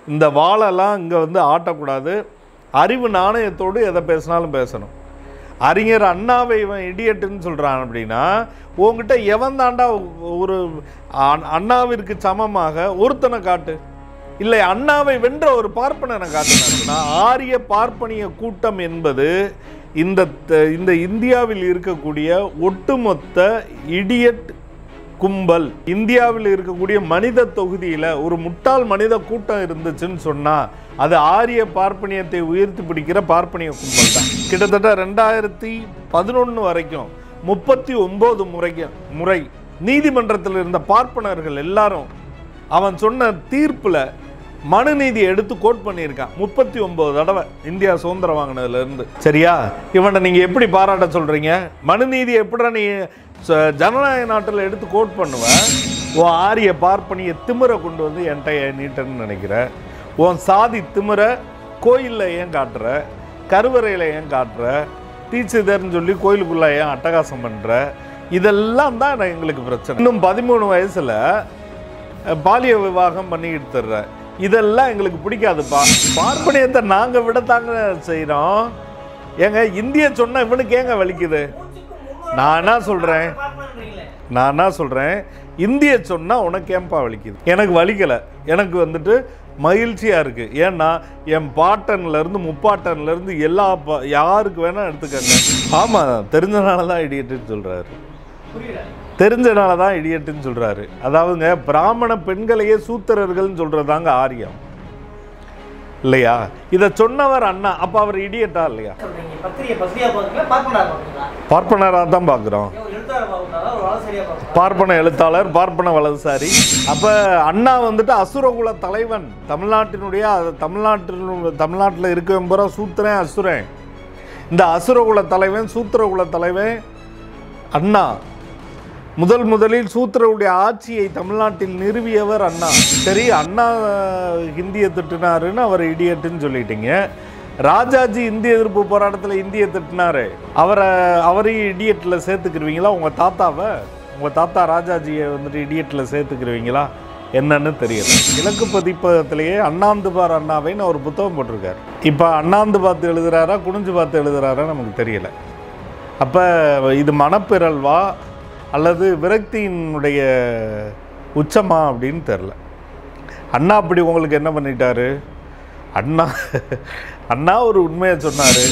இந்த வாழெல்லாம் இங்கே வந்து ஆட்டக்கூடாது அறிவு நாணயத்தோடு எதை பேசினாலும் பேசணும் அறிஞர் அண்ணாவை இவன் இடியட்டுன்னு சொல்கிறான் அப்படின்னா உங்ககிட்ட எவன் தாண்டா ஒரு அ- அண்ணாவிற்கு சமமாக ஒருத்தனை காட்டு இல்லை அண்ணாவை வென்ற ஒரு பார்ப்பனனை காட்டுனா ஆரிய பார்ப்பனிய கூட்டம் என்பது இந்த த- இந்த இந்தியாவில் இருக்கக்கூடிய ஒட்டுமொத்த இடியட் கும்பல் இந்தியாவில் இருக்கக்கூடிய மனித தொகுதியில் ஒரு முட்டாள் மனித கூட்டம் இருந்துச்சுன்னு சொன்னால் அது ஆரிய பார்ப்பனியத்தை உயர்த்தி பிடிக்கிற பார்ப்பனிய கும்பல் தான் கிட்டத்தட்ட ரெண்டாயிரத்தி பதினொன்று வரைக்கும் முப்பத்தி ஒம்பது முறைக்கு முறை நீதிமன்றத்தில் இருந்த பார்ப்பனர்கள் எல்லாரும் அவன் சொன்ன தீர்ப்பில் மனுநீதி எடுத்து கோட் பண்ணியிருக்கான் முப்பத்தி ஒன்பது தடவை இந்தியா சுதந்திரம் வாங்கினதுல இருந்து சரியா இவனை நீங்க எப்படி பாராட்ட சொல்றீங்க மனுநீதி எப்படிடா நீ ச- ஜனநாயக நாட்டில் எடுத்து கோட் பண்ணுவ உன் ஆரிய பார்ப்பனிய திமிரை கொண்டு வந்து என்கிட்ட நீட்டன்னு நினைக்கிற உன் சாதி திமிர கோயிலில் ஏன் காட்டுற கருவறையில் ஏன் காட்டுற தீட்சிதர்னு சொல்லி கோயிலுக்குள்ள ஏன் அட்டகாசம் பண்ற இதெல்லாம் தான் எங்களுக்கு பிரச்சனை இன்னும் பதிமூணு வயசுல பாலிய விவாகம் பண்ணிக்கிட்டு தர்ற இதெல்லாம் எங்களுக்கு பிடிக்காதுப்பா பார்ப்பனியத்தை நாங்க விடத்தாங்க செய்றோம் ஏங்க இந்திய சொன்னா இவனுக்கு ஏங்க வலிக்குது நான் என்ன சொல்றேன் நான் என்ன சொல்றேன் இந்திய சொன்னா உனக்கு ஏன்பா வலிக்குது எனக்கு வலிக்கல எனக்கு வந்துட்டு மகிழ்ச்சியா இருக்கு ஏன்னா என் பாட்டன்ல இருந்து முப்பாட்டன்ல இருந்து எல்லா பா- யாருக்கு வேணா எடுத்துக்கங்க ஆமா தெரிஞ்சனால தான் இடியட்டுன்னு சொல்றாரு தெரிஞ்சனால தான் இடியட்டுன்னு சொல்றாரு அதாவதுங்க பிராமண பெண்களையே சூத்திரர்கள்னு சொல்றதாங்க ஆரியம் இல்லையா இதை சொன்னவர் அண்ணா அப்ப அவர் இடியட்டா இல்லையா சொல்றீங்க பத்திரிகை பத்திரிகா பார்க்கல பார்ப்பனார் பார்க்குறீங்களா பார்ப்பனராக தான் பார்க்குறோம் ஏன் ஒரு எழுத்தாளர் பார்க்கணும்னா ஒரு வளசரியா பார்க்கணும் பார்ப்பன எழுத்தாளர் பார்ப்பன வலதுசாரி அப்ப அண்ணா வந்துட்டு அசுரகுல தலைவன் தமிழ்நாட்டினுடைய அது தமிழ்நாட்டில் தமிழ்நாட்டில் இருக்க பூரா சூத்திரன் அசுரன் இந்த அசுரகுல தலைவன் சூத்திரகுல தலைவன் அண்ணா முதல் முதலில் சூத்திரருடைய ஆட்சியை தமிழ்நாட்டில் நிறுவியவர் அண்ணா சரி அண்ணா அஹ், ஹிந்தியை திட்டினாருன்னு அவர் இடியட்டுன்னு சொல்லிட்டீங்க ராஜாஜி இந்திய எதிர்ப்பு போராட்டத்தில் இந்திய திட்டினாரு அவரை அவரையும் இடியட்டில் சேர்த்துக்கிருவீங்களா உங்கள் தாத்தாவை உங்கள் தாத்தா ராஜாஜியை வந்துட்டு இடியட்டில் சேர்த்துக்கிருவீங்களா என்னன்னு தெரியல கிழக்கு பதிப்பகத்திலேயே அண்ணாந்துபார் அண்ணாவைன்னு ஒரு புத்தகம் போட்டிருக்காரு இப்போ அண்ணாந்து பார்த்து எழுதுறாரா குனிஞ்சு பார்த்து எழுதுறாரா நமக்கு தெரியல அப்போ இது மனப்பிறழ்வா அல்லது விரக்தியினுடைய உச்சமா அப்படின்னு தெரில அண்ணா அப்படி உங்களுக்கு என்ன பண்ணிட்டாரு அண்ணா அண்ணா ஒரு உண்மையை சொன்னார்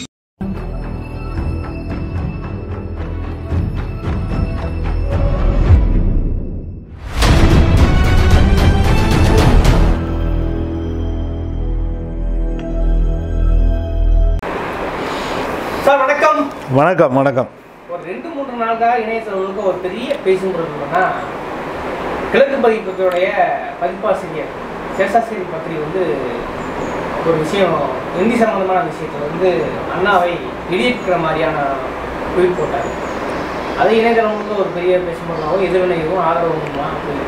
சார் வணக்கம் வணக்கம் வணக்கம் ஒரு ரெண்டு மூன்று நாளாக இணையதளங்களுக்கு ஒரு பெரிய பேசும் பொருள்னா கிழக்கு பதிப்பகத்துடைய பதிப்பாசிரியர் சேஷாசிரி பத்திரி வந்து ஒரு விஷயம் இந்தி சம்பந்தமான விஷயத்தில் வந்து அண்ணாவை இடியிருக்கிற மாதிரியான ட்வீட் போட்டார் அதை இணையதளங்களுக்கு ஒரு பெரிய பேசும் பொருளாகவும் எதிர்வினையும் ஆதரவுமா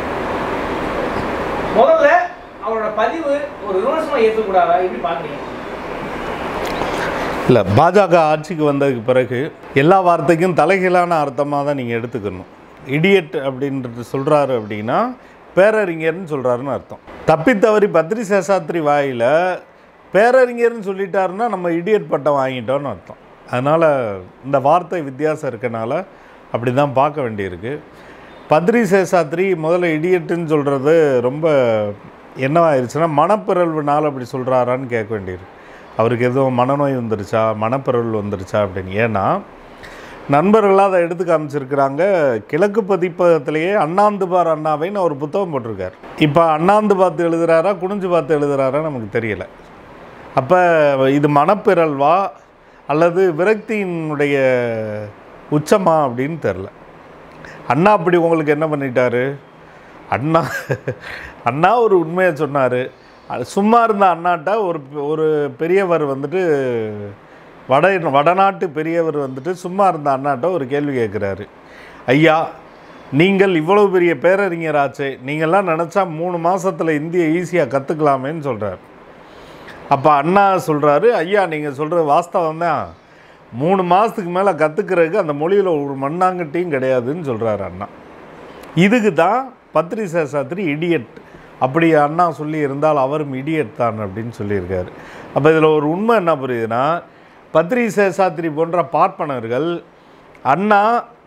முதல்ல அவரோட பதிவு ஒரு விமர்சனம் ஏற்றக்கூடாதா எப்படி பார்க்குறீங்க இல்லை பாஜக ஆட்சிக்கு வந்ததுக்கு பிறகு எல்லா வார்த்தைக்கும் தலைகீழான அர்த்தமாக தான் நீங்கள் எடுத்துக்கணும் இடியட் அப்படின்றது சொல்கிறாரு அப்படின்னா பேரறிஞர்னு சொல்கிறாருன்னு அர்த்தம் தப்பித்தவறி பத்ரி சேஷாத்ரி வாயில் பேரறிஞர்னு சொல்லிட்டாருன்னா நம்ம இடியட் பட்டம் வாங்கிட்டோம்னு அர்த்தம் அதனால் இந்த வார்த்தை வித்தியாசம் இருக்கனால அப்படி தான் பார்க்க வேண்டியிருக்கு பத்ரி சேஷாத்ரி முதல்ல இடியட்டுன்னு சொல்கிறது ரொம்ப என்னவாயிருச்சுன்னா மனப்பிறழ்வுனால அப்படி சொல்கிறாரான்னு கேட்க வேண்டியிருக்கு அவருக்கு எதுவும் மனநோய் வந்துருச்சா மனப்பிறழ்வு வந்துருச்சா அப்படின்னு ஏன்னா நண்பர்களாக அதை எடுத்து காமிச்சிருக்கிறாங்க கிழக்கு பதிப்பகத்திலேயே அண்ணாந்துபார் அண்ணாவைன்னு ஒரு புத்தகம் போட்டிருக்கார் இப்போ அண்ணாந்து பார்த்து எழுதுறாரா குனிஞ்சு பார்த்து எழுதுறாரா நமக்கு தெரியல அப்போ இது மனப்பிறழ்வா அல்லது விரக்தியினுடைய உச்சமா அப்படின்னு தெரில அண்ணா அப்படி உங்களுக்கு என்ன பண்ணிட்டாரு அண்ணா அண்ணா ஒரு உண்மையை சொன்னார் சும்மா இருந்த அண்ணாட்ட ஒரு ஒரு பெரியவர் வந்துட்டு வட வடநாட்டு பெரியவர் வந்துட்டு சும்மா இருந்த அண்ணாட்ட ஒரு கேள்வி கேட்குறாரு ஐயா நீங்கள் இவ்வளவு பெரிய பேரறிஞராச்சே நீங்கள்லாம் நினச்சா மூணு மாசத்துல இந்திய ஈஸியாக கற்றுக்கலாமேன்னு சொல்கிறார் அப்போ அண்ணா சொல்கிறாரு ஐயா நீங்கள் சொல்கிற வாஸ்தவம் தான் மூணு மாதத்துக்கு மேலே கற்றுக்கிறதுக்கு அந்த மொழியில் ஒரு மண்ணாங்கட்டியும் கிடையாதுன்னு சொல்கிறாரு அண்ணா இதுக்கு தான் பத்ரி சேஷாத்ரி இடியட் அப்படி அண்ணா சொல்லி இருந்தால் அவரும் இடியட் தான் அப்படின்னு சொல்லியிருக்காரு அப்போ இதில் ஒரு உண்மை என்ன புரியுதுன்னா பத்ரி சேஷாத்திரி போன்ற பார்ப்பனர்கள் அண்ணா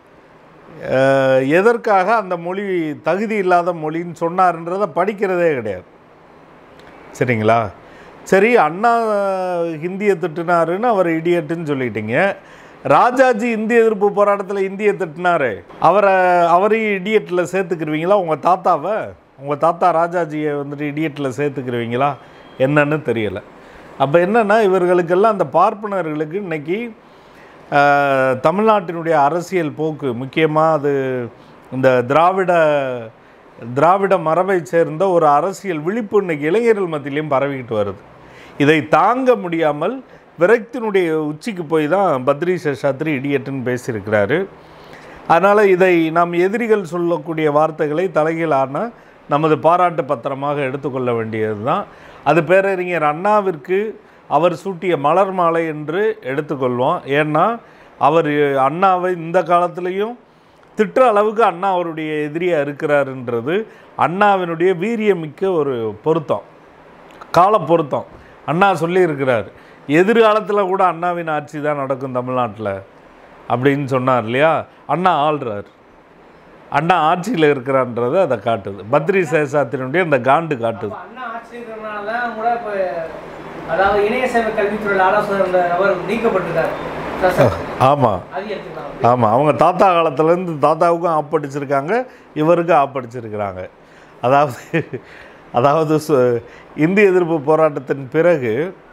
அஹ், எதற்காக அந்த மொழி தகுதி இல்லாத மொழின்னு சொன்னார்ன்றதை படிக்கிறதே கிடையாது சரிங்களா சரி அண்ணா ஹிந்தியை திட்டுனாருன்னு அவர் இடியட்டுன்னு சொல்லிட்டீங்க ராஜாஜி இந்திய எதிர்ப்பு போராட்டத்தில் இந்தியை திட்டினாரு அவரை அவரையும் இடியட்டில் சேர்த்துக்கிருவீங்களா உங்கள் தாத்தாவை உங்கள் தாத்தா ராஜாஜியை வந்துட்டு இடியட்டில் சேர்த்துக்கிருவீங்களா என்னன்னு தெரியலை அப்போ என்னென்னா இவர்களுக்கெல்லாம் அந்த பார்ப்பனர்களுக்கு இன்னைக்கு ஆஹ், தமிழ்நாட்டினுடைய அரசியல் போக்கு முக்கியமாக அது இந்த திராவிட திராவிட மரபை சேர்ந்த ஒரு அரசியல் விழிப்பு இன்னைக்கு இளைஞர்கள் மத்தியிலையும் பரவிக்கிட்டு வருது இதை தாங்க முடியாமல் விரக்தியினுடைய உச்சிக்கு போய் தான் பத்ரி சேஷாத்ரி இடியட்டுன்னு பேசியிருக்கிறாரு அதனால் இதை நாம் எதிரிகள் சொல்லக்கூடிய வார்த்தைகளை தலைகீழான நமது பாராட்டு பத்திரமாக எடுத்துக்கொள்ள வேண்டியது தான் அது பேரறிஞர் அண்ணாவிற்கு அவர் சூட்டிய மலர் மாலை என்று எடுத்துக்கொள்வோம் ஏன்னா அவர் அண்ணாவை இந்த காலத்திலையும் திட்டுற அளவுக்கு அண்ணா அவருடைய எதிரியாக இருக்கிறாருன்றது அண்ணாவினுடைய வீரியமிக்க ஒரு பொருத்தம் கால பொருத்தம் அண்ணா சொல்லியிருக்கிறார் எதிர்காலத்தில் கூட அண்ணாவின் ஆட்சி தான் நடக்கும் தமிழ்நாட்டில் அப்படின்னு சொன்னார் இல்லையா அண்ணா ஆள்றார் அண்ணா ஆட்சியில் இருக்கிறான்றதை அதை காட்டுது பத்ரி சேஷாத்தினுடைய அந்த காண்டு காட்டுது அப்ப அண்ணா ஆட்சி இருக்கிறனால தான் கூட இப்போ அதாவது இணைய சேவை கல்வித்துறையில் ஆலோசகர் இருந்த நபர் நீக்கப்பட்டிருக்காரு சச- ஆமாம் அது எடுத்துக்கலாம் ஆமாம் அவங்க தாத்தா காலத்துலேருந்து தாத்தாவுக்கும் ஆப்படிச்சிருக்காங்க இவருக்கும் ஆப்படிச்சிருக்கிறாங்க அதாவது அதாவது சு- இந்திய எதிர்ப்பு போராட்டத்தின் பிறகு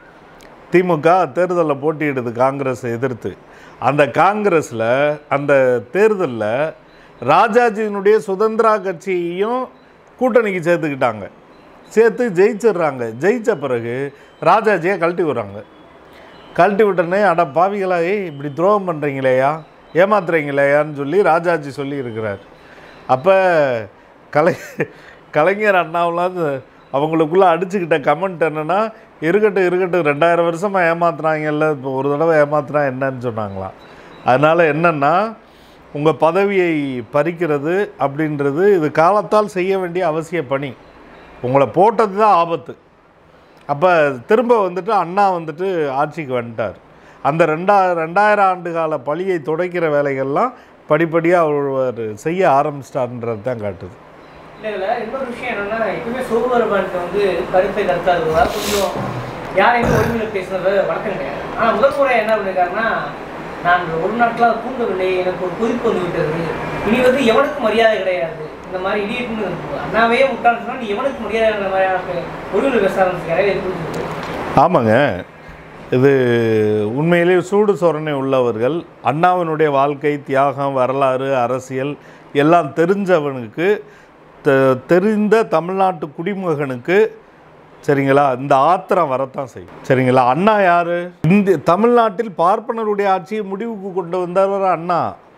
திமுக தேர்தலில் போட்டியிடுது காங்கிரஸை எதிர்த்து அந்த காங்கிரஸில் அந்த தேர்தலில் ராஜாஜியினுடைய சுதந்திரா கட்சியையும் கூட்டணிக்கு சேர்த்துக்கிட்டாங்க சேர்த்து ஜெயிச்சிடுறாங்க ஜெயிச்ச பிறகு ராஜாஜியை கழட்டி விடுறாங்க கழட்டி விட்டனே அட பாவிகளா ஏய் இப்படி துரோகம் பண்ணுறீங்களேயா ஏமாத்துறீங்களேயான்னு சொல்லி ராஜாஜி சொல்லி இருக்கிறார் அப்போ கலை கலைஞர் அண்ணாவெலாம் அவங்களுக்குள்ளே அடிச்சுக்கிட்ட கமெண்ட் என்னென்னா இருக்கட்டும் இருக்கட்டும் ரெண்டாயிரம் வருஷமாக ஏமாத்துனாங்கல்ல இப்போ ஒரு தடவை ஏமாத்துனா என்னன்னு சொன்னாங்களாம் அதனால் என்னென்னா உங்கள் பதவியை பறிக்கிறது அப்படின்றது இது காலத்தால் செய்ய வேண்டிய அவசிய பணி உங்களை போட்டது தான் ஆபத்து அப்போ திரும்ப வந்துட்டு அண்ணா வந்துட்டு ஆட்சிக்கு வந்துட்டார் அந்த ரெண்டா ரெண்டாயிரம் ஆண்டு கால பழியை துடைக்கிற வேலைகள்லாம் படிப்படியாக அவர் செய்ய ஆரம்பிச்சிட்டார்ன்றது தான் காட்டுது இல்ல இதுல இன்னொரு விஷயம் என்னன்னா எப்பவுமே சோகுவரபான்ட்டு வந்து கருத்தை கருத்தாதுவா கொஞ்சம் யாரையுமே ஒருமையில பேசுனது வழக்கம் கிடையாது ஆனா முதல் முறை என்ன பண்ணிருக்காருன்னா நான் ஒரு நாட்களாக தூங்கவில்லை எனக்கு ஒரு கொதிப்பு வந்து விட்டது இனி வந்து எவனுக்கு மரியாதை கிடையாது இந்த மாதிரி இடியட்னு அண்ணாவே முட்டான்னு சொன்னா நீ எவனுக்கு மரியாதை மாதிரியான ஒருமையில பேச ஆரம்பிச்சிருக்காரு இது புரிஞ்சுது ஆமாங்க இது உண்மையிலே சூடு சொரணை உள்ளவர்கள் அண்ணாவினுடைய வாழ்க்கை தியாகம் வரலாறு அரசியல் எல்லாம் தெரிஞ்சவனுக்கு தெ- தெரிந்த தமிழ்நாட்டு குடிமகனுக்கு சரிங்களா இந்த ஆத்திரம் வரத்தான் செய்யும் சரிங்களா அண்ணா யாரு இந்த தமிழ்நாட்டில் பார்ப்பனருடைய ஆட்சியை முடிவுக்கு கொண்டு வந்தவர் அண்ணா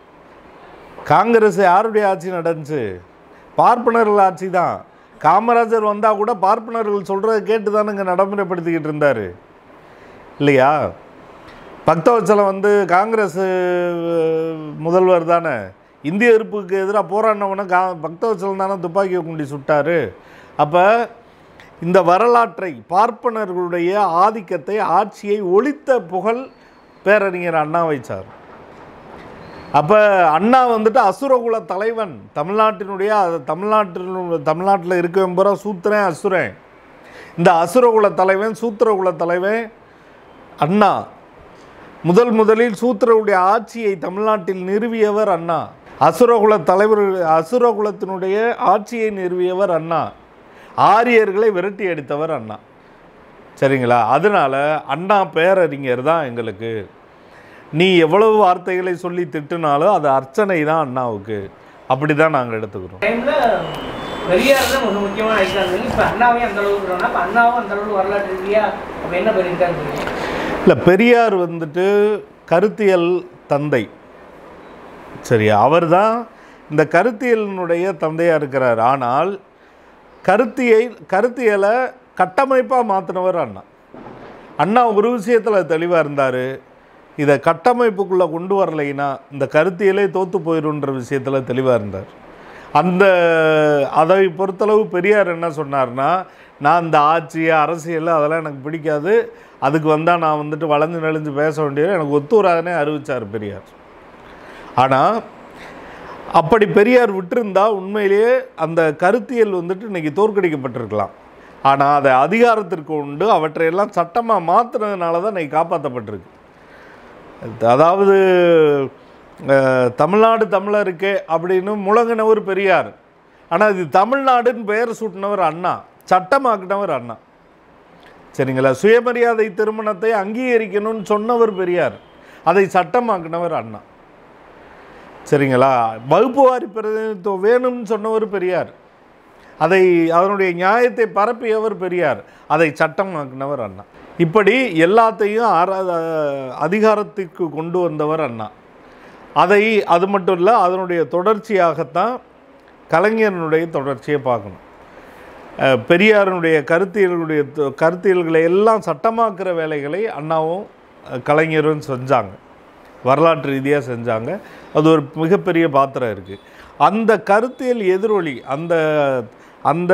காங்கிரஸ் யாருடைய ஆட்சி நடந்துச்சு பார்ப்பனர்கள் ஆட்சி தான் காமராஜர் வந்தால் கூட பார்ப்பனர்கள் சொல்கிறத கேட்டு தானுங்க நடைமுறைப்படுத்திக்கிட்டு இருந்தார் இல்லையா பக்தவச்சலம் வந்து காங்கிரஸ் அஹ், முதல்வர் தானே இந்திய எதிர்ப்புக்கு எதிராக போராடினவன கா பக்தவச்சலம் தானே துப்பாக்கியை குண்டி சுட்டார் அப்போ இந்த வரலாற்றை பார்ப்பனர்களுடைய ஆதிக்கத்தை ஆட்சியை ஒழித்த புகழ் பேரறிஞர் அண்ணா வைச்சார் அப்போ அண்ணா வந்துட்டு அசுரகுல தலைவன் தமிழ்நாட்டினுடைய அது தமிழ்நாட்டில் தமிழ்நாட்டில் இருக்கவன் பூரா சூத்திரன் அசுரன் இந்த அசுரகுல தலைவன் சூத்திரகுல தலைவன் அண்ணா முதல் முதலில் சூத்திரருடைய ஆட்சியை தமிழ்நாட்டில் நிறுவியவர் அண்ணா அசுரகுல தலைவர் அசுரகுலத்தினுடைய ஆட்சியை நிறுவியவர் அண்ணா ஆரியர்களை விரட்டி அடித்தவர் அண்ணா சரிங்களா அதனால அண்ணா பேரறிஞர் தான் எங்களுக்கு நீ எவ்வளவு வார்த்தைகளை சொல்லி திட்டுனாலும் அது அர்ச்சனை தான் அண்ணாவுக்கு அப்படி தான் நாங்கள் எடுத்துக்கிறோம் டைம்ல பெரியார் தான் மிக முக்கியமான ஐக்கான் இப்ப அண்ணாவையும் அந்த அளவுக்கு இருக்கணும்னா அப்ப அண்ணாவும் அந்த அளவுக்கு வரலாற்று ரீதியா அப்ப என்ன பண்ணிருக்காரு இல்லை பெரியார் வந்துட்டு கருத்தியல் தந்தை சரியா அவர் தான் இந்த கருத்தியலினுடைய தந்தையாக இருக்கிறார் ஆனால் கருத்தியை கருத்தியலை கட்டமைப்பாக மாற்றினவர் அண்ணா அண்ணா ஒரு விஷயத்தில் தெளிவாக இருந்தார் இதை கட்டமைப்புக்குள்ளே கொண்டு வரலைன்னா இந்த கருத்தியலே தோற்று போயிடுன்ற விஷயத்தில் தெளிவாக இருந்தார் அந்த அதை பொறுத்தளவு பெரியார் என்ன சொன்னார்னா நான் இந்த ஆட்சி அரசியல் அதெல்லாம் எனக்கு பிடிக்காது அதுக்கு வந்தால் நான் வந்துட்டு வளைஞ்சு நெளிஞ்சு பேச வேண்டியது எனக்கு ஒத்து வராதுன்னே அறிவிச்சார் பெரியார் ஆனால் அப்படி பெரியார் விட்டிருந்தா உண்மையிலேயே அந்த கருத்தியல் வந்துட்டு இன்னைக்கு தோற்கடிக்கப்பட்டிருக்கலாம் ஆனால் அதை அதிகாரத்திற்கு உண்டு அவற்றையெல்லாம் சட்டமாக மாற்றுனதுனால தான் இன்னைக்கு காப்பாற்றப்பட்டிருக்கு அதாவது அஹ், தமிழ்நாடு தமிழருக்கே அப்படின்னு முழங்கினவர் பெரியார் ஆனால் இது தமிழ்நாடுன்னு பெயர் சூட்டினவர் அண்ணா சட்டமாக்கினவர் அண்ணா சரிங்களா சுயமரியாதை திருமணத்தை அங்கீகரிக்கணும்னு சொன்னவர் பெரியார் அதை சட்டமாக்கினவர் அண்ணா சரிங்களா வகுப்பு வாரி பிரதிநிதித்துவம் வேணும்னு சொன்னவர் பெரியார் அதை அதனுடைய நியாயத்தை பரப்பியவர் பெரியார் அதை சட்டமாக்கினவர் அண்ணா இப்படி எல்லாத்தையும் அர அதிகாரத்துக்கு கொண்டு வந்தவர் அண்ணா அதை அது மட்டும் இல்லை அதனுடைய தொடர்ச்சியாகத்தான் கலைஞரனுடைய தொடர்ச்சியை பார்க்கணும் அஹ், பெரியாருடைய கருத்தியல்களுடைய த- கருத்தியல்களை எல்லாம் சட்டமாக்குற வேலைகளை அண்ணாவும் அஹ், கலைஞரும் செஞ்சாங்க வரலாற்று ரீதியாக செஞ்சாங்க அது ஒரு மிகப்பெரிய பாத்திரம் இருக்குது அந்த கருத்தியல் எதிரொலி அந்த அந்த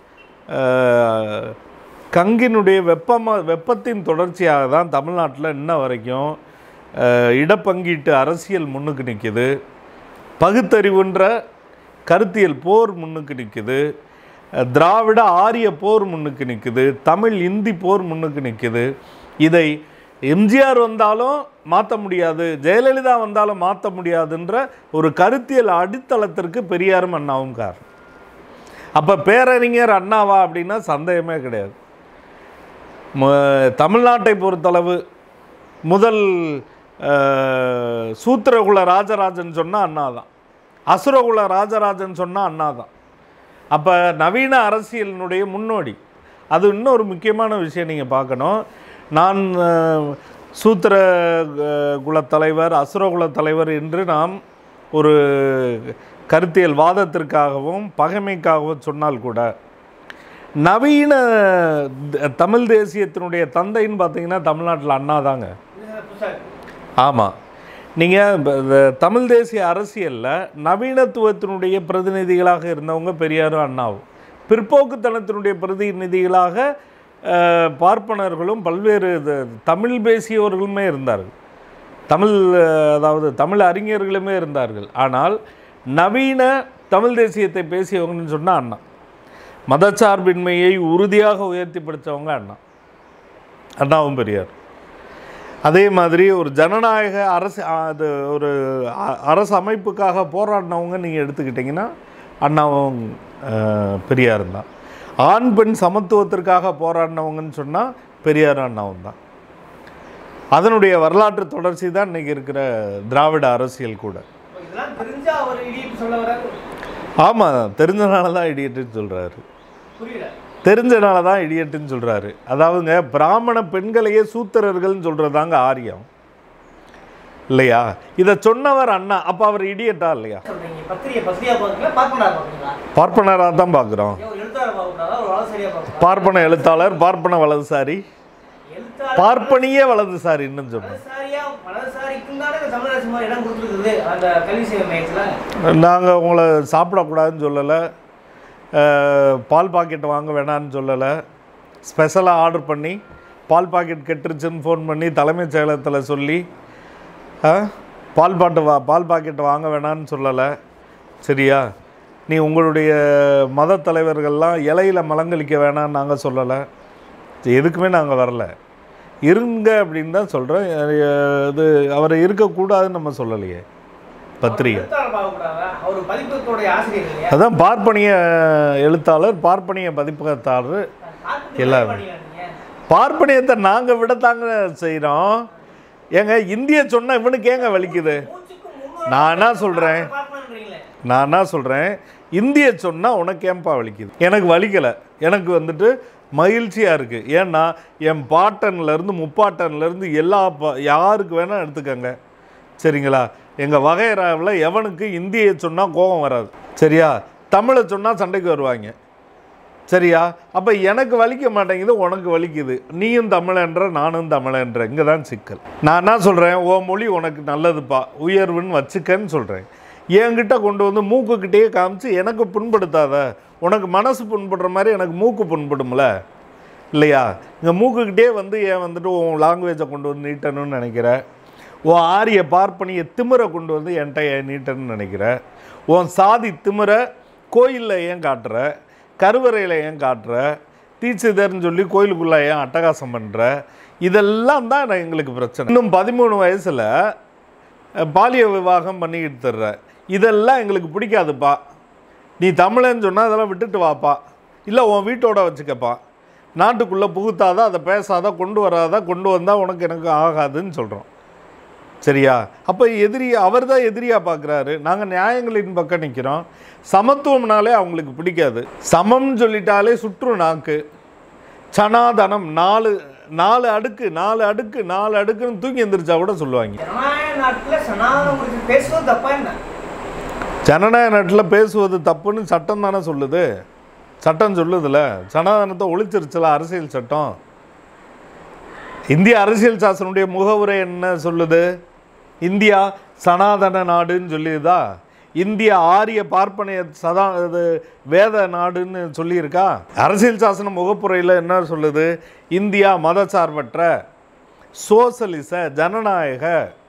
அஹ், கங்கினுடைய வெப்பமா வெப்பத்தின் தொடர்ச்சியாக தான் தமிழ்நாட்டில் இன்ன வரைக்கும் அஹ், இடப்பங்கீட்டு அரசியல் முன்னுக்கு நிற்கிது பகுத்தறிவுன்ற கருத்தியல் போர் முன்னுக்கு நிற்குது அஹ், திராவிட ஆரிய போர் முன்னுக்கு நிற்குது தமிழ் இந்தி போர் முன்னுக்கு நிற்குது இதை எம்ஜிஆர் வந்தாலும் மாற்ற முடியாது ஜெயலலிதா வந்தாலும் மாற்ற முடியாதுன்ற ஒரு கருத்தியல் அடித்தளத்திற்கு பெரியாரும் அண்ணாவும் காரணம் அப்போ பேரறிஞர் அண்ணாவா அப்படின்னா சந்தேகமே கிடையாது ம- தமிழ்நாட்டை பொறுத்தளவு முதல் அஹ், சூத்திரகுல ராஜராஜன் சொன்னால் அண்ணா தான் அசுரகுல ராஜராஜன் சொன்னால் அண்ணா தான் அப்போ நவீன அரசியலினுடைய முன்னோடி அது இன்னொரு முக்கியமான விஷயம் நீங்கள் பார்க்கணும் நான் அஹ், சூத்திர அஹ், குலத் தலைவர் அசுரகுல தலைவர் என்று நாம் ஒரு கருத்தியல் வாதத்திற்காகவும் பகைமைக்காகவும் சொன்னால் கூட நவீன த- தமிழ் தேசியத்தினுடைய தந்தைன்னு பார்த்தீங்கன்னா தமிழ்நாட்டில் அண்ணா தாங்க புதுசா இருக்கு. ஆமாம் நீங்கள் தமிழ் தேசிய அரசியலில் நவீனத்துவத்தினுடைய பிரதிநிதிகளாக இருந்தவங்க பெரியாரும் அண்ணாவும் பிற்போக்குத்தனத்தினுடைய பிரதிநிதிகளாக அஹ், பார்ப்பனர்களும் பல்வேறு இது- தமிழ் பேசியவர்களுமே இருந்தார்கள் தமிழ் அஹ், அதாவது தமிழ் அறிஞர்களுமே இருந்தார்கள் ஆனால் நவீன தமிழ் தேசியத்தை பேசியவங்கன்னு சொன்னால் அண்ணா மதச்சார்பின்மையை உறுதியாக உயர்த்தி பிடிச்சவங்க அண்ணா அண்ணாவும் பெரியார் அதே மாதிரி ஒரு ஜனநாயக அரசு அது ஒரு அ- அரசு அமைப்புக்காக போராடினவங்க நீங்கள் எடுத்துக்கிட்டிங்கன்னா அண்ணாவும் அஹ், பெரியாரும் தான் ஆண் பெண் சமத்துவத்திற்காக போராடினவங்கன்னு சொன்னால் பெரியார் அண்ணாவும் தான் அதனுடைய வரலாற்று தொடர்ச்சி தான் இன்றைக்கி இருக்கிற திராவிட அரசியல் கூட அப்ப இதெல்லாம் தெரிஞ்சா அவர் இடிப்பு சொல்ல வராது ஆமாம் தெரிஞ்சனால தான் இடியட்டுன்னு சொல்கிறாரு புரியல தெரிஞ்சனால தான் இடியட்டுன்னு சொல்கிறாரு அதாவதுங்க பிராமண பெண்களையே சூத்திரர்கள்னு சொல்கிறதாங்க ஆரியம் இல்லையா இதை சொன்னவர் அண்ணா அப்போ அவர் இடியட்டா இல்லையா சொல்றீங்க பத்திரிகை பத்திரிகா பார்க்கல பார்ப்பனா பார்க்கீங்களா பார்ப்பனராக தான் பார்க்குறோம் ஏன் ஒரு எழுத்தாளர் பார்க்கக்கூடாதா ஒரு வளசரியா பார்க்கக்கூடாதா பார்ப்பன எழுத்தாளர் பார்ப்பன வலதுசாரி எழுத்தாளர் பார்ப்பனிய வலதுசாரின்னு சொன்னோம் வலதுசாரியா வலதுசாரிக்கும் தானே இந்த தமிழரசு மாதிரி இடம் கொடுத்துருக்குது அந்த கல்வி சேவை மையத்தில் நாங்கள் உங்களை சாப்பிடக்கூடாதுன்னு சொல்லலை அஹ், பால் பாக்கெட் வாங்க வேணான்னு சொல்லலை ஸ்பெஷலாக ஆர்டர் பண்ணி பால் பாக்கெட் கெட்டுருச்சுன்னு ஃபோன் பண்ணி தலைமைச் செயலகத்தில் சொல்லி அஹ், பால் பாட்டு வா பால் பாக்கெட் வாங்க வேணான்னு சொல்லலை சரியா நீ உங்களுடைய மத தலைவர்கள்லாம் இலையில மலங்களிக்க வேணான்னு நாங்கள் சொல்லலை எதுக்குமே நாங்கள் வரல இருங்க அப்படின்னு தான் சொல்கிறோம் இது அவரை இருக்கக்கூடாதுன்னு நம்ம சொல்லலையே பத்திரிகை எழுத்தாளர் பார்க்கக்கூடாதா அவர் பதிப்பகத்துடைய ஆசிரியர் இல்லையா அதான் பார்ப்பனிய எழுத்தாளர் பார்ப்பனிய பதிப்பகத்தாளர் பார்த்துட்டு எல்லாரும். பண்ணீங்களா நீங்க? பார்ப்பனியத்தை நாங்கள் விடத்தாங்க செய்கிறோம் ஏங்க இந்திய சொன்ன இவனுக்கு ஏங்க வலிக்குது மூச்சுக்கு முன்னூறு நான் என்ன சொல்கிறேன் பார்ப்பனன்றீங்களே. நான் என்ன சொல்கிறேன் இந்திய சொன்னால் உனக்கு ஏன்பா வலிக்குது எனக்கு வலிக்கலை எனக்கு வந்துட்டு மகிழ்ச்சியாக இருக்குது ஏன்னா என் பாட்டன்லேருந்து முப்பாட்டன்லேருந்து எல்லா பா யாருக்கு வேணால் எடுத்துக்கங்க சரிங்களா எங்கள் வகையறாவில் எவனுக்கு இந்தியை சொன்னால் கோபம் வராது சரியா தமிழை சொன்னால் சண்டைக்கு வருவாங்க சரியா அப்போ எனக்கு வலிக்க மாட்டேங்குது உனக்கு வலிக்குது நீயும் தமிழன்ற நானும் தமிழன்ற இங்கே தான் சிக்கல் நான் என்ன சொல்கிறேன் ஓ மொழி உனக்கு நல்லதுப்பா உயர்வுன்னு வச்சுக்கன்னு சொல்கிறேன் என்கிட்ட கொண்டு வந்து மூக்குக்கிட்டேயே காமிச்சு எனக்கு புண்படுத்தாத உனக்கு மனசு புண்படுற மாதிரி எனக்கு மூக்கு புண்படும்ல இல்லையா இங்கே மூக்குக்கிட்டே வந்து ஏன் வந்துட்டு உன் லாங்குவேஜை கொண்டு வந்து நீட்டணும்னு நினைக்கிற உன் ஆரிய பார்ப்பனிய திமிரை கொண்டு வந்து என்கிட்ட ஏன் நீட்டணும்னு நினைக்கிற உன் சாதி திமிரை கோயிலில் ஏன் காட்டுற கருவறையில் ஏன் காட்டுற தீட்சிதர்னு சொல்லி கோயிலுக்குள்ளே ஏன் அட்டகாசம் பண்ணுற இதெல்லாம் தான் நான் எங்களுக்கு பிரச்சனை இன்னும் பதிமூணு வயசில் பாலிய விவாகம் பண்ணிக்கிட்டு தர்ற இதெல்லாம் எங்களுக்கு பிடிக்காதுப்பா நீ தமிழன்னு சொன்னால் அதெல்லாம் விட்டுட்டு வாப்பா இல்லை உன் வீட்டோட வச்சுக்கப்பா நாட்டுக்குள்ளே புகுத்தாத அதை பேசாத கொண்டு வராத கொண்டு வந்தால் உனக்கு எனக்கு ஆகாதுன்னு சொல்கிறோம் சரியா அப்போ எதிரி அவர் தான் எதிரியாக பார்க்குறாரு நாங்கள் நியாயங்களின் பக்கம் நிற்கிறோம் சமத்துவம்னாலே அவங்களுக்கு பிடிக்காது சமம்னு சொல்லிட்டாலே சுற்று நாக்கு சனாதனம் நாலு நாலு அடுக்கு நாலு அடுக்கு நாலு அடுக்குன்னு தூக்கி எந்திரிச்சா கூட சொல்லுவாங்க ஜனநாயக நாட்டுல சனாதனம் குறித்து பேசுவது தப்பா என்ன ஜனநாயக நாட்டில் பேசுவது தப்புன்னு சட்டம் தானே சொல்லுது சட்டம் சொல்லுதுல சனாதனத்தை ஒழிச்சிருச்சுல அரசியல் சட்டம் இந்திய அரசியல் சாசனுடைய முகவுரை என்ன சொல்லுது இந்தியா சனாதன நாடுன்னு சொல்லியதா இந்திய ஆரிய பார்ப்பனைய சதா இது வேத நாடுன்னு சொல்லியிருக்கா அரசியல் சாசன முகப்புரையில் என்ன சொல்லுது இந்தியா மதசார்பற்ற சோசலிச ஜனநாயக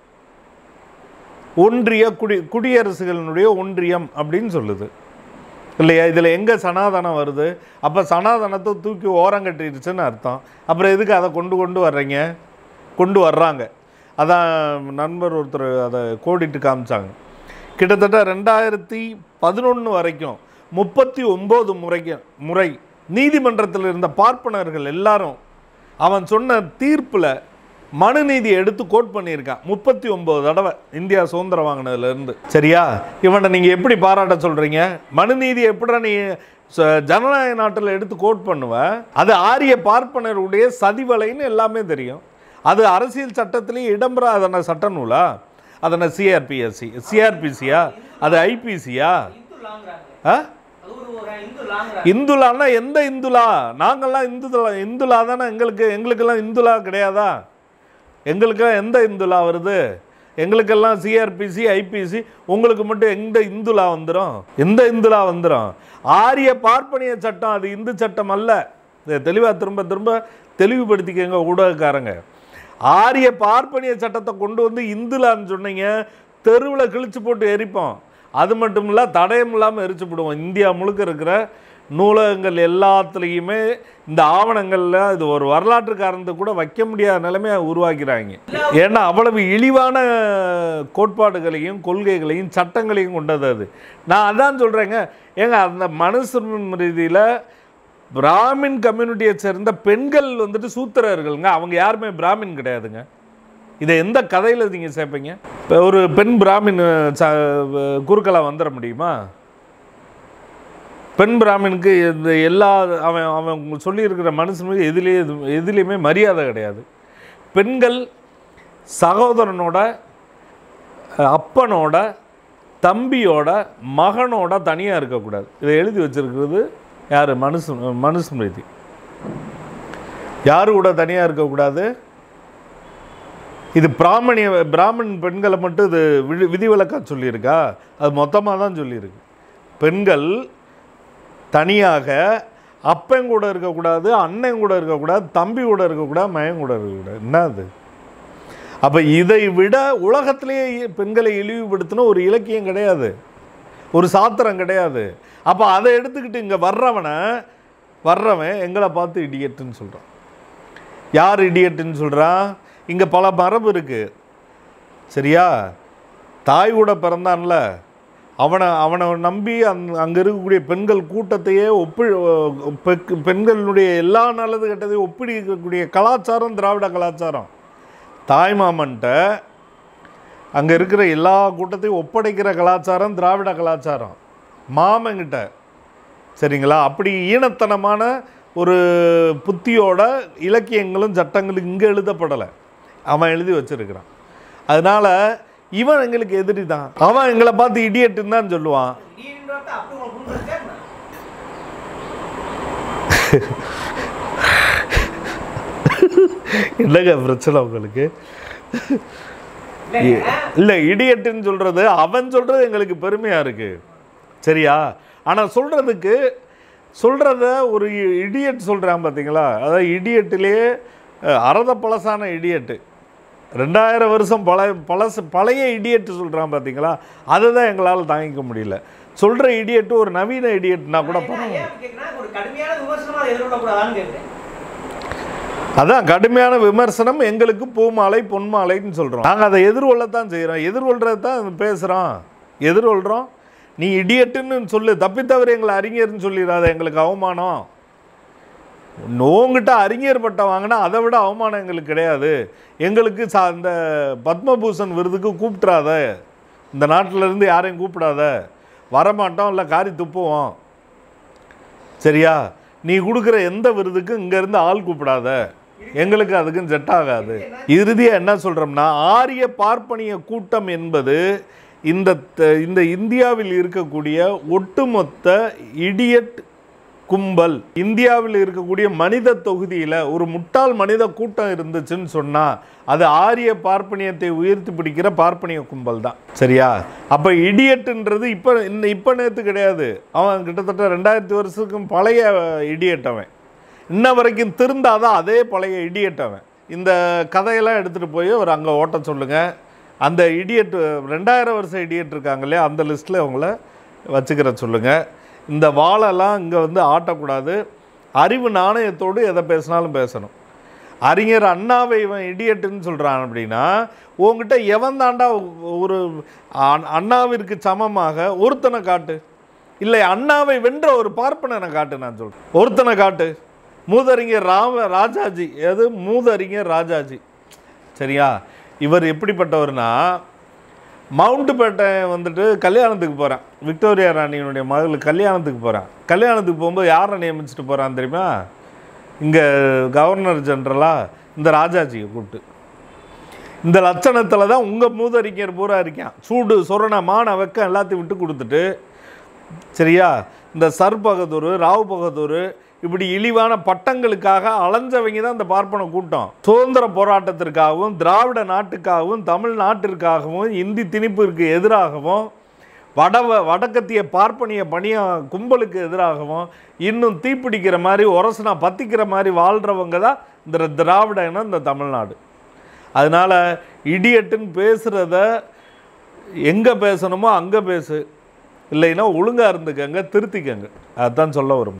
ஒன்றிய குடி குடியரசுகளினுடைய ஒன்றியம் அப்படின்னு சொல்லுது இல்லையா இதில் எங்கே சனாதனம் வருது அப்போ சனாதனத்தை தூக்கி ஓரங்கட்டிடுச்சுன்னு அர்த்தம் அப்புறம் எதுக்கு அதை கொண்டு கொண்டு வர்றீங்க கொண்டு வர்றாங்க அதான் நண்பர் ஒருத்தர் அதை கோடிட்டு காமிச்சாங்க கிட்டத்தட்ட ரெண்டாயிரத்தி பதினொன்று வரைக்கும் முப்பத்தி ஒம்பது முறைக்கு முறை நீதிமன்றத்தில் இருந்த பார்ப்பனர்கள் எல்லாரும் அவன் சொன்ன தீர்ப்பில் மனுநீதி எடுத்து கோட் பண்ணியிருக்கான் முப்பத்தி ஒம்பது தடவை இந்தியா சுதந்திரம் வாங்கினதுலேருந்து சரியா இவனை நீங்கள் எப்படி பாராட்ட சொல்கிறீங்க மனுநீதி எப்படிடா நீ ச- ஜனநாயக நாட்டில் எடுத்து கோட் பண்ணுவ அது ஆரிய பார்ப்பனருடைய சதிவலைன்னு எல்லாமே தெரியும் அது அரசியல் சட்டத்திலேயே இடம்பெறாதன சட்ட நூலா அதனை சிஆர்பிஎஸ்சி சிஆர்பிசியா அது ஐபிசியா இந்து லாங்கிறாங்க ஆ அது ஒரு ஒரு இந்து லாங்கிறாங்க இந்துலான்னா எந்த இந்துலா நாங்கள்லாம் இந்துலா இந்துலா தானே எங்களுக்கு எங்களுக்கெல்லாம் இந்துலா கிடையாதா எங்களுக்கெல்லாம் எந்த இந்துலா வருது எங்களுக்கெல்லாம் சிஆர்பிசி ஐபிசி உங்களுக்கு மட்டும் எந்த இந்துலா வந்துடும் எந்த இந்துலா வந்துடும் ஆரிய பார்ப்பனிய சட்டம் அது இந்து சட்டம் அல்ல இதை தெளிவாக திரும்ப திரும்ப தெளிவுபடுத்திக்கங்க ஊடகக்காரங்க ஆரிய பார்ப்பனிய சட்டத்தை கொண்டு வந்து இந்துலான்னு சொன்னீங்க தெருவில் கிழிச்சு போட்டு எரிப்போம் அது மட்டும் இல்லை தடயம் இல்லாமல் எரிச்சு போடுவோம் இந்தியா முழுக்க இருக்கிற நூலகங்கள் எல்லாத்துலேயுமே இந்த ஆவணங்களில் இது ஒரு வரலாற்று காரணத்தை கூட வைக்க முடியாத நிலைமையை உருவாக்கிறாங்க ஏன்னா அவ்வளவு இழிவான கோட்பாடுகளையும் கொள்கைகளையும் சட்டங்களையும் கொண்டது அது நான் அதான் சொல்கிறேங்க ஏங்க அந்த மனுஸ்மிருதி ரீதியில் பிராமின் கம்யூனிட்டியை சேர்ந்த பெண்கள் வந்துட்டு சூத்திரர்கள்ங்க அவங்க யாருமே பிராமின் கிடையாதுங்க இதை எந்த கதையில் நீங்கள் சேர்ப்பீங்க இப்போ ஒரு பெண் பிராமின் ச குறுக்கலாக வந்துட முடியுமா பெண் பிராமினுக்கு இந்த எல்லா அவன் அவன் சொல்லியிருக்கிற மனுஷனுக்கு எதுலேயே எதுலேயுமே மரியாதை கிடையாது பெண்கள் சகோதரனோட அப்பனோட தம்பியோட மகனோட தனியாக இருக்கக்கூடாது இதை எழுதி வச்சிருக்கிறது யார் மனுசு மனுஸ்மிருதி யாரு கூட தனியாக இருக்கக்கூடாது இது பிராமணிய பிராமண் பெண்களை மட்டும் இது விதி விதிவிலக்கா சொல்லியிருக்கா அது மொத்தமாக தான் சொல்லியிருக்கு பெண்கள் தனியாக அப்பன் கூட இருக்கக்கூடாது அண்ணன் கூட இருக்கக்கூடாது தம்பி கூட இருக்கக்கூடாது மயன் கூட இருக்கக்கூடாது என்ன அது அப்போ இதை விட உலகத்திலேயே பெண்களை இழிவுபடுத்தின ஒரு இலக்கியம் கிடையாது ஒரு சாத்திரம் கிடையாது அப்போ அதை எடுத்துக்கிட்டு இங்கே வர்றவனை வர்றவன் எங்களை பார்த்து இடியட்டுன்னு சொல்கிறான் யார் இடியட்டுன்னு சொல்கிறான் இங்கே பல மரபு இருக்குது சரியா தாய் கூட பிறந்தான்ல அவனை அவனை நம்பி அந் அங்கே இருக்கக்கூடிய பெண்கள் கூட்டத்தையே ஒப்பி பெக்- பெண்களுடைய எல்லா நல்லது கெட்டதையும் ஒப்பிடிக்கக்கூடிய கலாச்சாரம் திராவிட கலாச்சாரம் தாய்மாமன்ட்ட அங்கே இருக்கிற எல்லா கூட்டத்தையும் ஒப்படைக்கிற கலாச்சாரம் திராவிட கலாச்சாரம் மாமன்கிட்ட சரிங்களா அப்படி ஈனத்தனமான ஒரு புத்தியோட இலக்கியங்களும் சட்டங்களும் இங்கே எழுதப்படலை அவன் எழுதி வச்சிருக்கிறான் அதனால இவன் எங்களுக்கு எதிரி தான் அவன் எங்களை பார்த்து இடியட்டுன்னு தான் சொல்லுவான் திடீர்னு அப்படி உங்களுக்கு புரிஞ்சிருச்சா என்ன? என்னங்க பிரச்சனை உங்களுக்கு இல்லைங்க. இல்லை இடியட்டுன்னு சொல்கிறது அவன் சொல்கிறது எங்களுக்கு பெருமையாக இருக்குது சரியா ஆனால் சொல்கிறதுக்கு சொல்கிறத ஒரு இடியட் சொல்கிறான் பார்த்தீங்களா அதாவது இடியட்டிலேயே அறத பழசான இடியட்டு ரெண்டாயிரம் வருஷம் பழைய பழசு பழைய இடியட்டு சொல்கிறான் பார்த்தீங்களா அதை தான் எங்களால் தாங்கிக்க முடியல சொல்கிற இடியட்டு ஒரு நவீன இடியட்னா கூட நான் பரவாயில்ல ஏன் அப்படி கேட்கிறேன்னா, ஒரு கடுமையான விமர்சனமா அதை எதிர்கொள்ளக்கூடாதான்னு கேட்கிறேன். அதான் கடுமையான விமர்சனம் எங்களுக்கு பூமாலை பொன்மாலைன்னு சொல்கிறோம் நாங்கள் அதை எதிர்கொள்ளத்தான் செய்கிறோம் எதிர்கொள்கிறது தான் பேசுகிறோம் எதிர்கொள்கிறோம் நீ இடியட்டுன்னு சொல்லு தப்பித்தவர் எங்களை அறிஞர்னு சொல்லிடாத எங்களுக்கு அவமானம் உங்ககிட்ட அறிஞர் பட்டம் வாங்கினா அதை விட அவமானம் எங்களுக்கு கிடையாது எங்களுக்கு சா இந்த பத்மபூஷன் விருதுக்கு கூப்பிட்றாத இந்த நாட்டில இருந்து யாரையும் கூப்பிடாத வரமாட்டோம் இல்லை காரி துப்புவோம் சரியா நீ கொடுக்குற எந்த விருதுக்கும் இங்கேருந்து ஆள் கூப்பிடாத எங்களுக்கு அதுக்கும் செட் ஆகாது இறுதியாக என்ன சொல்கிறோம்னா ஆரிய பார்ப்பனிய கூட்டம் என்பது இந்த த- இந்த இந்தியாவில் இருக்கக்கூடிய ஒட்டுமொத்த இடியட் கும்பல் இந்தியாவில் இருக்கக்கூடிய மனித தொகுதியில் ஒரு முட்டாள் மனித கூட்டம் இருந்துச்சுன்னு சொன்னால் அது ஆரிய பார்ப்பனியத்தை உயர்த்தி பிடிக்கிற பார்ப்பனிய கும்பல் தான் சரியா அப்போ இடியட்டுன்றது இப்போ இந்த இப்போ நேற்று கிடையாது அவன் கிட்டத்தட்ட ரெண்டாயிரத்தி வருஷத்துக்கும் பழைய இடியட் அவன் இன்ன வரைக்கும் திருந்தாதான் அதே பழைய இடியட் அவன் இந்த கதையெல்லாம் எடுத்துகிட்டு போய் ஒரு அங்கே ஓட்ட சொல்லுங்கள் அந்த இடியட் ரெண்டாயிரம் வருஷம் இடியட் இருக்காங்க இல்லையா அந்த லிஸ்ட்டில் அவங்கள வச்சுக்கிற சொல்லுங்கள் இந்த வாழெல்லாம் இங்கே வந்து ஆட்டக்கூடாது அறிவு நாணயத்தோடு எதை பேசினாலும் பேசணும் அறிஞர் அண்ணாவை இவன் இடியட்டுன்னு சொல்கிறான் அப்படின்னா உங்ககிட்ட எவன் தாண்டா ஒரு அ- அண்ணாவிற்கு சமமாக ஒருத்தனை காட்டு இல்லை அண்ணாவை வென்ற ஒரு பார்ப்பனனை காட்டு நான் சொல்கிறேன் ஒருத்தனை காட்டு மூதறிஞர் ராம ராஜாஜி எது மூதறிஞர் ராஜாஜி சரியா இவர் எப்படிப்பட்டவர்னா மவுண்ட்பேட்டை வந்துட்டு கல்யாணத்துக்கு போகிறேன் விக்டோரியா ராணியினுடைய மகளுக்கு கல்யாணத்துக்கு போகிறேன் கல்யாணத்துக்கு போகும்போது யாரை நியமிச்சுட்டு போகிறான் தெரியுமா இங்கே கவர்னர் ஜெனரலாக இந்த ராஜாஜியை கூப்பிட்டு இந்த லட்சணத்தில் தான் உங்கள் மூதறிஞர் பூரா இருக்கான் சூடு சொரண மான வெக்கம் எல்லாத்தையும் விட்டு கொடுத்துட்டு சரியா இந்த சர் பகதூர் ராவ் பகதூர் இப்படி இழிவான பட்டங்களுக்காக அலைஞ்சவங்க தான் இந்த பார்ப்பன கூட்டம் சுதந்திர போராட்டத்திற்காகவும் திராவிட நாட்டுக்காகவும் தமிழ் நாட்டிற்காகவும் இந்தி திணிப்பிற்கு எதிராகவும் வட வடக்கத்திய பார்ப்பனிய பணிய கும்பலுக்கு எதிராகவும் இன்னும் தீப்பிடிக்கிற மாதிரி உரசுனா பத்திக்கிற மாதிரி வாழ்கிறவங்க தான் இந்த திராவிட இனம் இந்த தமிழ்நாடு அதனால் இடியட்டுன்னு பேசுகிறத எங்கே பேசணுமோ அங்கே பேசு இல்லைன்னா ஒழுங்காக இருந்துக்கங்க திருத்திக்கங்க அதுதான் சொல்ல வரும்